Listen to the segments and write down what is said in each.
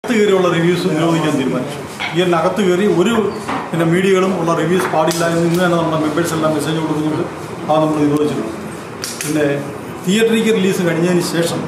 അകത്ത് കയറിയുള്ള റിവ്യൂസ് നിരോധിക്കാൻ തീരുമാനിച്ചു ഈ അകത്ത് കയറി ഒരു പിന്നെ മീഡിയകളും ഉള്ള റിവ്യൂസ് പാടില്ല എന്ന് ഇന്ന് തന്നെ നമ്മുടെ മെമ്പേഴ്സ് എല്ലാം മെസ്സേജ് കൊടുക്കുന്നുണ്ട് അത് നമ്മൾ നിരോധിച്ചിട്ടുണ്ട് പിന്നെ തിയേറ്ററിക്ക് റിലീസ് കഴിഞ്ഞതിന് ശേഷം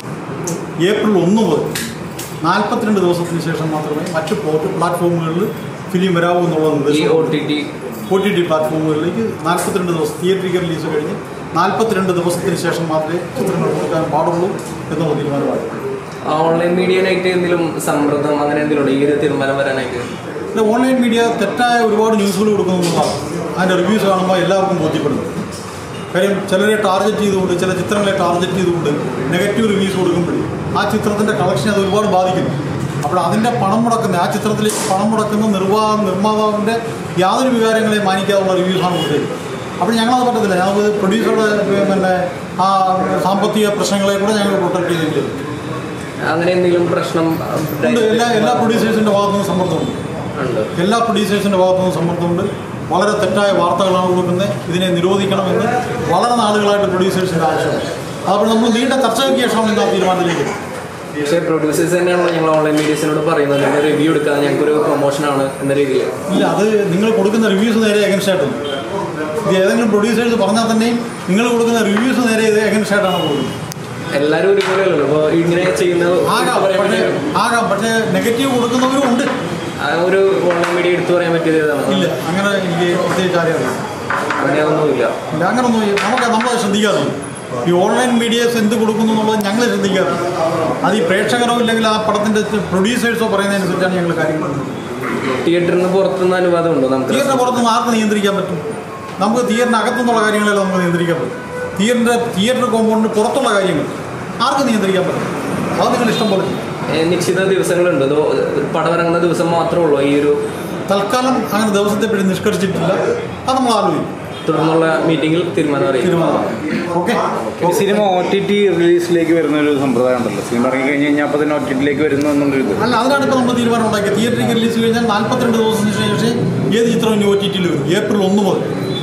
ഏപ്രിൽ ഒന്ന് മുതൽ നാൽപ്പത്തിരണ്ട് ദിവസത്തിന് ശേഷം മാത്രമേ മറ്റ് പ്ലോട്ട് പ്ലാറ്റ്ഫോമുകളിൽ ഫിലിം വരാവൂ എന്നുള്ള ഈ നിർദ്ദേശം O T T O T T പ്ലാറ്റ്ഫോമുകളിലേക്ക് നാൽപ്പത്തിരണ്ട് ദിവസം തിയേറ്ററിക്കൽ റിലീസ് കഴിഞ്ഞ് നാൽപ്പത്തിരണ്ട് ദിവസത്തിന് ശേഷം മാത്രമേ ചിത്രങ്ങൾ കൊടുക്കാൻ പാടുള്ളൂ എന്നുള്ള തീരുമാനമായി ഓൺലൈൻ മീഡിയനായിട്ട് എന്തെങ്കിലും സമ്മർദ്ദം അങ്ങനെ എന്തെങ്കിലും ഉണ്ടോ ഈ ഒരു തീരുമാനം വരാനായിട്ട് പിന്നെ ഓൺലൈൻ മീഡിയ തെറ്റായ ഒരുപാട് ന്യൂസുകൾ കൊടുക്കുന്നതാണ് അതിൻ്റെ റിവ്യൂസ് കാണുമ്പോൾ എല്ലാവർക്കും ബോധ്യപ്പെടുന്നു കാര്യം ചിലരെ ടാർഗറ്റ് ചെയ്തുകൊണ്ട് ചില ചിത്രങ്ങളെ ടാർഗറ്റ് ചെയ്തുകൊണ്ട് നെഗറ്റീവ് റിവ്യൂസ് കൊടുക്കുമ്പോൾ ആ ചിത്രത്തിൻ്റെ കളക്ഷൻ അത് ഒരുപാട് ബാധിക്കുന്നു അപ്പോൾ അതിൻ്റെ പണം മുടക്കുന്ന ആ ചിത്രത്തിലേക്ക് പണം മുടക്കുന്ന നിർവാ നിർമ്മാതാവിൻ്റെ യാതൊരു വികാരങ്ങളെയും മാനിക്കാതുള്ള റിവ്യൂസാണ് കൊടുത്തത് അപ്പോൾ ഞങ്ങളത് പറ്റത്തില്ല ഞങ്ങൾ പ്രൊഡ്യൂസറുടെ പിന്നെ ആ സാമ്പത്തിക പ്രശ്നങ്ങളെ കൂടെ ഞങ്ങൾ പ്രൊട്ടക്ട് ചെയ്തിട്ടുണ്ട് അങ്ങനെ എന്തെങ്കിലും പ്രശ്നം ഉണ്ട് എല്ലാ എല്ലാ പ്രൊഡ്യൂസേഴ്സിൻ്റെ ഭാഗത്തുനിന്ന് സമ്മർദ്ദമുണ്ട് ഉണ്ട് എല്ലാ പ്രൊഡ്യൂസേഴ്സിൻ്റെ ഭാഗത്തുനിന്ന് സമ്മർദ്ദമുണ്ട് വളരെ തെറ്റായ വാർത്തകളാണ് കൊടുക്കുന്നത് ഇതിനെ നിരോധിക്കണമെന്ന് വളരെ നാളുകളായിട്ട് പ്രൊഡ്യൂസേഴ്സിൻ്റെ ആവശ്യമാണ് അപ്പോൾ നമ്മൾ നീണ്ട ചർച്ചയ്ക്ക് ശേഷമാണ് ഇന്ന് ആ തീരുമാനത്തിലേക്ക് പക്ഷേ പ്രൊഡ്യൂസേഴ്സ് തന്നെയാണല്ലോ ഞങ്ങൾ ഓൺലൈൻ മീഡിയസിനോട് പറയുന്നത് നിങ്ങൾ റിവ്യൂ എടുക്കാൻ ഞങ്ങൾക്കൊരു പ്രൊമോഷനാണ് എന്ന രീതിയിൽ ഇല്ല അത് നിങ്ങൾ കൊടുക്കുന്ന റിവ്യൂസ് നേരെ എഗൻസ്റ്റ് ആയിട്ടുണ്ട് ഇത് ഏതെങ്കിലും പ്രൊഡ്യൂസേഴ്സ് പറഞ്ഞാൽ തന്നെയും നിങ്ങൾ കൊടുക്കുന്ന റിവ്യൂസ് നേരെ ഇത് എഗൻസ്റ്റ് ആയിട്ടാണ് കൊടുക്കുന്നത് എല്ലാവരും ഒരുപോലെയല്ലല്ലോ അപ്പോൾ ഇങ്ങനെ ചെയ്യുന്നത് ആകാം പറയാൻ പക്ഷേ പറ്റിയ- ആകാം പക്ഷേ നെഗറ്റീവ് കൊടുക്കുന്നവരും ഉണ്ട് ആ ഒരു ഓൺലൈൻ മീഡിയ എടുത്തു പറയാൻ പറ്റിയത് ഏതാണ് ഇല്ല അങ്ങനെ എനിക്ക് പ്രത്യേകിച്ച് ആരെയും അറിയാം അങ്ങനെയൊന്നുമില്ല ഇല്ല അങ്ങനൊന്നും ഈ- നമുക്ക് നമ്മളത് ശ്രദ്ധിക്കാറില്ല ഈ ഓൺലൈൻ മീഡിയസ് എന്ത് കൊടുക്കുന്നു എന്നുള്ളത് ഞങ്ങൾ ശ്രദ്ധിക്കാറില്ല അത് ഈ പ്രേക്ഷകരോ ഇല്ലെങ്കിൽ ആ പടത്തിൻ്റെ പ്രൊഡ്യൂസേഴ്സോ പറയുന്നതനുസരിച്ചാണ് ഞങ്ങൾ കാര്യങ്ങൾ തിയേറ്ററിൽ നിന്ന് പുറത്തുനിന്ന് അനുവാദം ഉണ്ടോ നമുക്ക് തിയേറ്ററിന് പുറത്തുനിന്ന് ആർക്ക് നിയന്ത്രിക്കാൻ പറ്റും നമുക്ക് തിയേറ്ററിന് അകത്തുനിന്നുള്ള കാര്യങ്ങളെല്ലാം നമുക്ക് നിയന്ത്രിക്കാൻ പറ്റും തിയേറ്ററിൻ്റെ തിയേറ്റർ കോമ്പൗണ്ടിന് പുറത്തുള്ള കാര്യങ്ങൾ ആർക്ക് നിയന്ത്രിക്കാൻ പറ്റും അത് നിങ്ങൾ ഇഷ്ടം പോലെ ചെയ്യും. ഏ, നിശ്ചിത ദിവസങ്ങളുണ്ട് ഇത് പടം ഇറങ്ങുന്ന ദിവസം മാത്രമേ ഉള്ളൂ ഈ ഒരു തൽക്കാലം അങ്ങനെ ദിവസത്തെ പറ്റി നിഷ്കർഷിച്ചിട്ടില്ല അത് നമ്മൾ ആലോചിക്കും തുടർന്നുള്ള മീറ്റിംഗിൽ തീരുമാനം അറിയിക്കും തീരുമാനം ഓക്കെ ഈ സിനിമ ഒ ടി ടി റിലീസിലേക്ക് വരുന്ന ഒരു സമ്പ്രദായം ഉണ്ടല്ലോ സിനിമ ഇറങ്ങി കഴിഞ്ഞ് കഴിഞ്ഞാൽ അപ്പോൾ തന്നെ ഒ ടി ടിയിലേക്ക് വരുന്നു എന്നുള്ളൊരു ഇത് അല്ല അതിനാണ് ഇപ്പോൾ നമ്മൾ തീരുമാനം ഉണ്ടാക്കിയത് തിയേറ്ററിൽ റിലീസ് കഴിഞ്ഞാൽ നാൽപ്പത്തിരണ്ട് ദിവസത്തിന് ശേഷം ഏത് ചിത്രം ഇനി ഒ ടി ടിയിൽ വരും ഏപ്രിൽ ഒന്ന് മുതൽ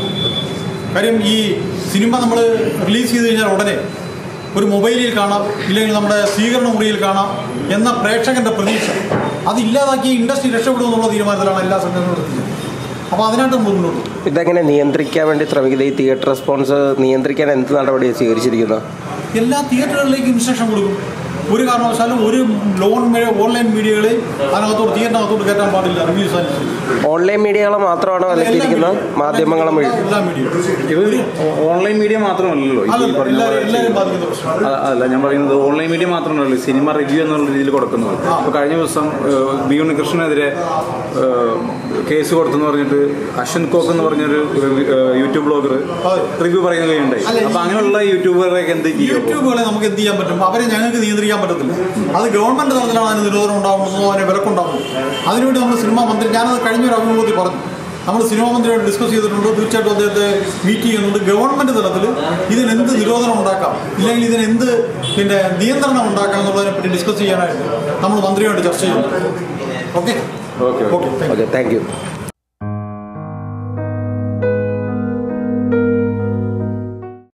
കാര്യം ഈ സിനിമ നമ്മൾ റിലീസ് ചെയ്ത് കഴിഞ്ഞാൽ ഉടനെ ഒരു മൊബൈലിൽ കാണാം ഇല്ലെങ്കിൽ നമ്മുടെ സ്വീകരണ മുറിയിൽ കാണാം എന്ന പ്രേക്ഷകന്റെ പ്രതീക്ഷ അത് ഇല്ലാതാക്കി ഇൻഡസ്ട്രി രക്ഷപ്പെടും എന്നുള്ള തീരുമാനത്തിലാണ് എല്ലാ സംഘടനകളും എത്തിയത് അപ്പോൾ അതിനായിട്ട് നമ്മൾ മുന്നോട്ട് പോകും. ഇതെങ്ങനെ നിയന്ത്രിക്കാൻ വേണ്ടി ശ്രമിക്കുന്നത് ഈ തിയേറ്റർ റെസ്പോൺസ് നിയന്ത്രിക്കാൻ എന്ത് നടപടിയാണ് സ്വീകരിച്ചിരിക്കുന്നത് എല്ലാ തിയേറ്ററുകളിലേക്കും ഇൻസ്ട്രക്ഷൻ കൊടുക്കും ഒരു കാരണവശാലും ഒരു ലോൺ ഓൺലൈൻ മീഡിയകളെ അതിനകത്തോട്ട് തിയേറ്ററിനകത്തോട്ട് കയറ്റാൻ പാടില്ല റിവ്യൂസ് അനുസരിച്ച് ഓൺലൈൻ മീഡിയകളെ മാത്രമാണ് വിലക്കിയിരിക്കുന്നത് മാധ്യമങ്ങളും വഴി എല്ലാ മീഡിയ ഇത് ഓൺലൈൻ മീഡിയ മാത്രമല്ലല്ലോ ഈ അല്ലല്ല പറഞ്ഞ എല്ലാവരും പോലെ എല്ലാവരും ബാധിക്കുന്ന പ്രശ്നം അ- അല്ല ഞാൻ പറയുന്നത് ഓൺലൈൻ മീഡിയ മാത്രമല്ലല്ലോ സിനിമ റിവ്യൂ എന്നുള്ള രീതിയിൽ കൊടുക്കുന്നത് ഇപ്പോൾ കഴിഞ്ഞ ദിവസം ഏഹ്, ബി ഉണ്ണികൃഷ്ണനെതിരെ ഏഹ്, കേസ് കൊടുത്തെന്ന് പറഞ്ഞിട്ട് അശ്വന്ത് കോക്ക് എന്ന് പറഞ്ഞൊരു ഏഹ്, യൂട്യൂബ് ബ്ലോഗർ അതെ. റിവ്യൂ പറയുകയുണ്ടായി അല്ല, ഈ- അപ്പൊ അങ്ങനെയുള്ള യൂട്യൂബറൊക്കെ എന്ത് ചെയ്യും യൂട്യൂബുകളെ നമുക്ക് എന്ത് ചെയ്യാൻ പറ്റും അവരെ ഞങ്ങൾക്ക് നിയന്ത്രിക്കാൻ പറ്റത്തില്ല അത് ഗവൺമെന്റ് തലത്തിലാണ് അതിന് നിരോധനം ഉണ്ടാവുന്നതോ അതിന് വിലക്കുണ്ടാവുന്നത് അതിനുവേണ്ടി നമ്മൾ സിനിമാ മന്ത്രി ഞാനത് കഴിഞ്ഞൊരു അഭിമുഖത്തിൽ പറഞ്ഞു നമ്മൾ സിനിമാ മന്ത്രിയോട് ഡിസ്കസ് ചെയ്തിട്ടുണ്ട് തീർച്ചയായിട്ടും അദ്ദേഹത്തെ മീറ്റ് ചെയ്യുന്നുണ്ട് ഗവൺമെന്റ് തലത്തിൽ ഇതിന് എന്ത് നിരോധനം ഉണ്ടാക്കാം ഇല്ലെങ്കിൽ ഇതിന് എന്ത് പിന്നെ നിയന്ത്രണം ഉണ്ടാക്കാം എന്നുള്ളതിനെ പറ്റി ഡിസ്കസ് ചെയ്യാനായിട്ട് നമ്മൾ മന്ത്രിയോട് ചർച്ച ചെയ്യുന്നു okay okay okay thank you okay thank U